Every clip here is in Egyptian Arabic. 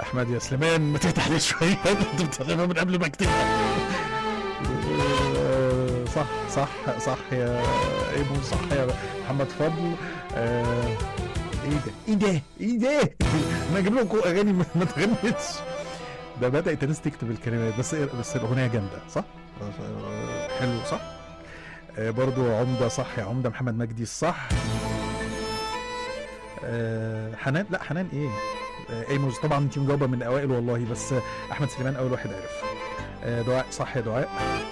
احمد يا سليمان ما تفتح لي شويه انت بتكتبها من قبل ما اكتبها آه، صح صح صح يا ايمو صح يا محمد فضل آه، ايه ده ايه ده ايه ده انا اجيب لكم اغاني ما ما اتغنتش ده بدات الناس تكتب الكلمات بس بس الاغنيه جامده صح آه، حلو صح آه، برضو عمده صح يا عمده محمد مجدي صح آه، حنان لا حنان ايه آه، ايموز طبعا انت مجاوبه من الاوائل والله بس آه، احمد سليمان اول واحد عرف آه، دعاء صح يا دعاء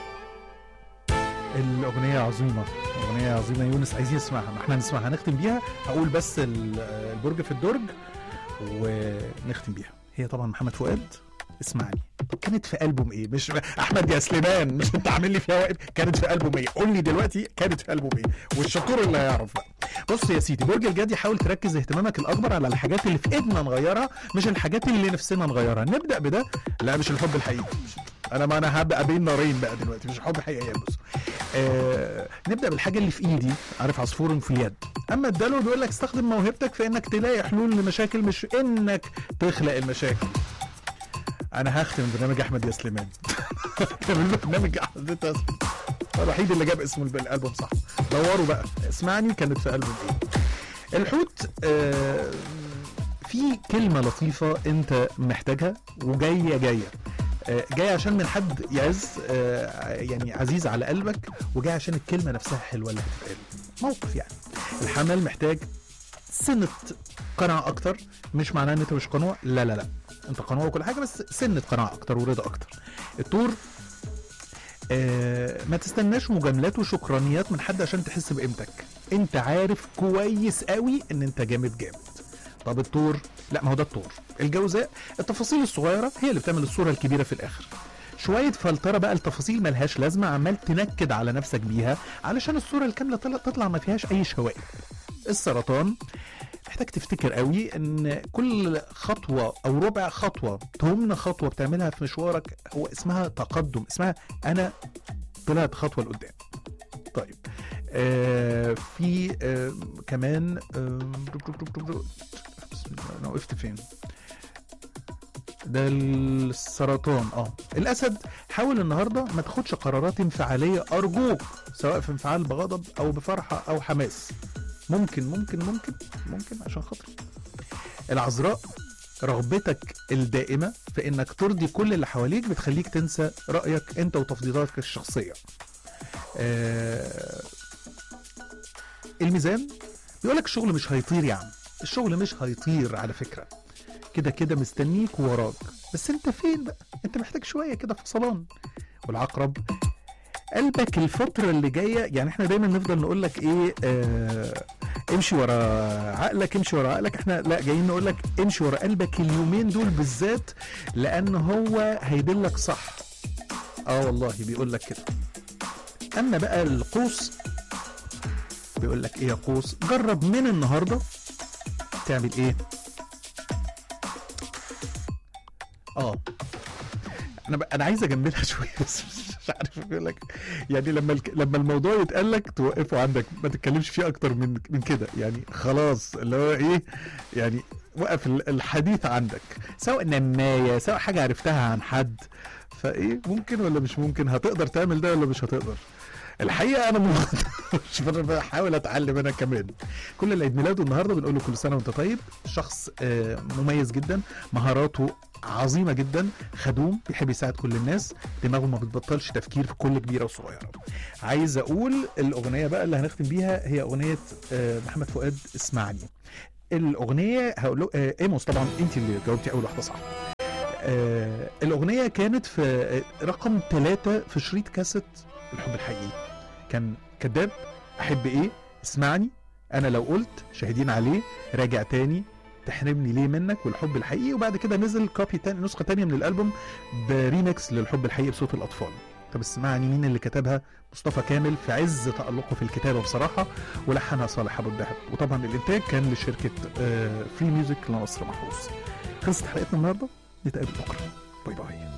الاغنيه عظيمه اغنيه عظيمه يونس عايزين نسمعها ما احنا نسمعها هنختم بيها هقول بس ال- آه، البرج في الدرج ونختم بيها هي طبعا محمد فؤاد اسمعني طب كانت في البوم ايه مش احمد يا سليمان مش انت عامل لي فيها واقف كانت في البوم ايه قول لي دلوقتي كانت في البوم ايه والشطور اللي هيعرف بقى بص يا سيدي برج الجدي حاول تركز اهتمامك الاكبر على الحاجات اللي في ايدنا نغيرها مش الحاجات اللي نفسنا نغيرها نبدا بده لا مش الحب الحقيقي انا ما انا هبدا بين نارين بقى دلوقتي مش الحب الحقيقي يا بص آه نبدا بالحاجه اللي في ايدي عارف عصفور في اليد اما الدلو بيقول لك استخدم موهبتك في انك تلاقي حلول لمشاكل مش انك تخلق المشاكل انا هختم برنامج احمد يا سليمان تعمل له برنامج احمد يا سليمان هو الوحيد اللي جاب اسمه الالبوم صح دوروا بقى اسمعني كانت في البوم ايه الحوت آه في كلمة لطيفة انت محتاجها وجاية جاية آه، جاي عشان من حد يعز آه، يعني عزيز على قلبك وجاي عشان الكلمة نفسها حلوة اللي هتتقال موقف يعني الحمل محتاج سنة قناعة أكتر مش معناه إن أنت مش قنوع لا لا لا أنت قنوع وكل حاجة بس سنة قناعة أكتر ورضا أكتر الطور آه ما تستناش مجاملات وشكرانيات من حد عشان تحس بقيمتك انت عارف كويس قوي ان انت جامد جامد طب الطور لا ما هو ده الطور الجوزاء التفاصيل الصغيره هي اللي بتعمل الصوره الكبيره في الاخر شويه فلتره بقى التفاصيل ملهاش لازمه عمال تنكد على نفسك بيها علشان الصوره الكامله طلع- تطلع ما فيهاش اي شوائب السرطان محتاج تفتكر قوي ان كل خطوه او ربع خطوه تهمنا خطوه بتعملها في مشوارك هو اسمها تقدم اسمها انا طلعت خطوه لقدام طيب آه في آه كمان آه بسم الله انا وقفت فين ده السرطان اه الاسد حاول النهارده ما تاخدش قرارات انفعاليه ارجوك سواء في انفعال بغضب او بفرحه او حماس ممكن ممكن ممكن ممكن عشان خاطري العذراء رغبتك الدائمه في انك ترضي كل اللي حواليك بتخليك تنسى رايك انت وتفضيلاتك الشخصيه آه الميزان بيقولك الشغل مش هيطير يا عم الشغل مش هيطير على فكره كده كده مستنيك وراك بس انت فين بقى انت محتاج شويه كده فصلان والعقرب قلبك الفترة اللي جاية يعني احنا دايما نفضل نقول لك ايه آه امشي ورا عقلك امشي ورا عقلك احنا لا جايين نقول لك امشي ورا قلبك اليومين دول بالذات لان هو هيدلك صح اه والله بيقول لك كده اما بقى القوس بيقول لك ايه يا قوس جرب من النهارده تعمل ايه اه انا ب... انا عايز اجملها شويه بس مش عارف بيقول لك يعني لما الك... لما الموضوع يتقال لك توقفه عندك ما تتكلمش فيه اكتر من من كده يعني خلاص اللي هو ايه يعني وقف ال- الحديث عندك سواء نمايه سواء حاجه عرفتها عن حد فايه ممكن ولا مش ممكن هتقدر تعمل ده ولا مش هتقدر الحقيقه انا م- مش أنا بحاول اتعلم انا كمان كل اللي عيد ميلاده النهارده بنقول له كل سنه وانت طيب شخص آه، مميز جدا مهاراته عظيمه جدا خدوم بيحب يساعد كل الناس دماغه ما بتبطلش تفكير في كل كبيره وصغيره عايز اقول الاغنيه بقى اللي هنختم بيها هي اغنيه آه، محمد فؤاد اسمعني الاغنيه هقول له آه، ايموس طبعا انت اللي جاوبتي اول واحده صح آه الاغنيه كانت في آه، رقم ثلاثة في شريط كاسيت الحب الحقيقي كان كذاب احب ايه اسمعني انا لو قلت شاهدين عليه راجع تاني تحرمني ليه منك والحب الحقيقي وبعد كده نزل كوبي تاني نسخه تانية من الالبوم بريمكس للحب الحقيقي بصوت الاطفال طب اسمعني مين اللي كتبها مصطفى كامل في عز تألقه في الكتابة بصراحة ولحنها صالح أبو الدهب وطبعا الإنتاج كان لشركة فري ميوزك لنصر محفوظ خلصت حلقتنا النهاردة نتقابل بكرة باي باي